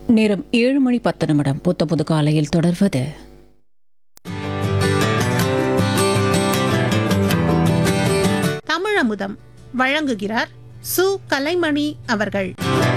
நேரம் ஏழு மணி பத்து நிமிடம் புத்த புது காலையில் தொடர்வது தமிழமுதம் வழங்குகிறார் சு கலைமணி அவர்கள்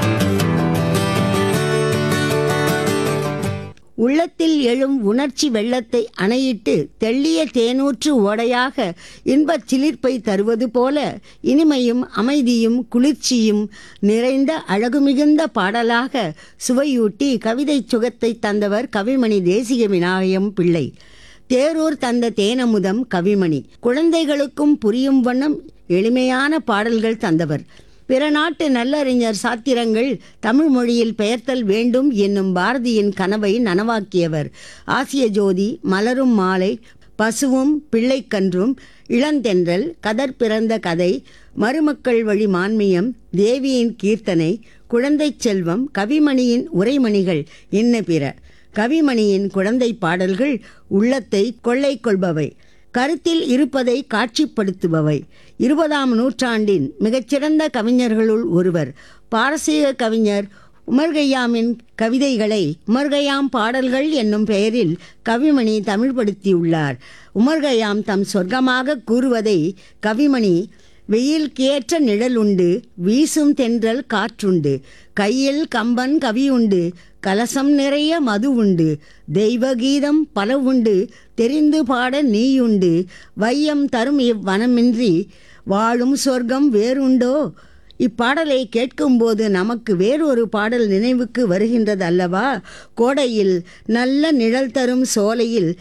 உள்ளத்தில் எழும் உணர்ச்சி வெள்ளத்தை அணையிட்டு தெள்ளிய தேனூற்று ஓடையாக இன்பச் சிலிர்ப்பை தருவது போல இனிமையும் அமைதியும் குளிர்ச்சியும் நிறைந்த அழகுமிகுந்த பாடலாக சுவையூட்டி கவிதைச் சுகத்தை தந்தவர் கவிமணி தேசிக விநாயகம் பிள்ளை தேரூர் தந்த தேனமுதம் கவிமணி குழந்தைகளுக்கும் புரியும் வண்ணம் எளிமையான பாடல்கள் தந்தவர் பிற நாட்டு நல்லறிஞர் சாத்திரங்கள் தமிழ் மொழியில் பெயர்த்தல் வேண்டும் என்னும் பாரதியின் கனவை நனவாக்கியவர் ஆசிய ஜோதி மலரும் மாலை பசுவும் பிள்ளைக்கன்றும் இளந்தென்றல் கதர் பிறந்த கதை மருமக்கள் வழி மான்மியம் தேவியின் கீர்த்தனை குழந்தைச் செல்வம் கவிமணியின் உரைமணிகள் இன்ன பிற கவிமணியின் குழந்தை பாடல்கள் உள்ளத்தை கொள்ளை கொள்பவை கருத்தில் இருப்பதை காட்சிப்படுத்துபவை இருபதாம் நூற்றாண்டின் மிகச்சிறந்த கவிஞர்களுள் ஒருவர் பாரசீக கவிஞர் உமர்கய்யாமின் கவிதைகளை உமர்கயாம் பாடல்கள் என்னும் பெயரில் கவிமணி தமிழ்படுத்தியுள்ளார் உமர்கயாம் தம் சொர்க்கமாக கூறுவதை கவிமணி வெயில்கேற்ற நிழல் உண்டு வீசும் தென்றல் காற்றுண்டு கையில் கம்பன் கவி உண்டு கலசம் நிறைய மது உண்டு தெய்வ கீதம் பல உண்டு தெரிந்து பாட நீயுண்டு வையம் தரும் இவ்வனமின்றி வாழும் சொர்க்கம் வேறுண்டோ இப்பாடலை கேட்கும்போது நமக்கு வேறொரு பாடல் நினைவுக்கு வருகின்றது அல்லவா கோடையில் நல்ல நிழல் தரும் சோலையில்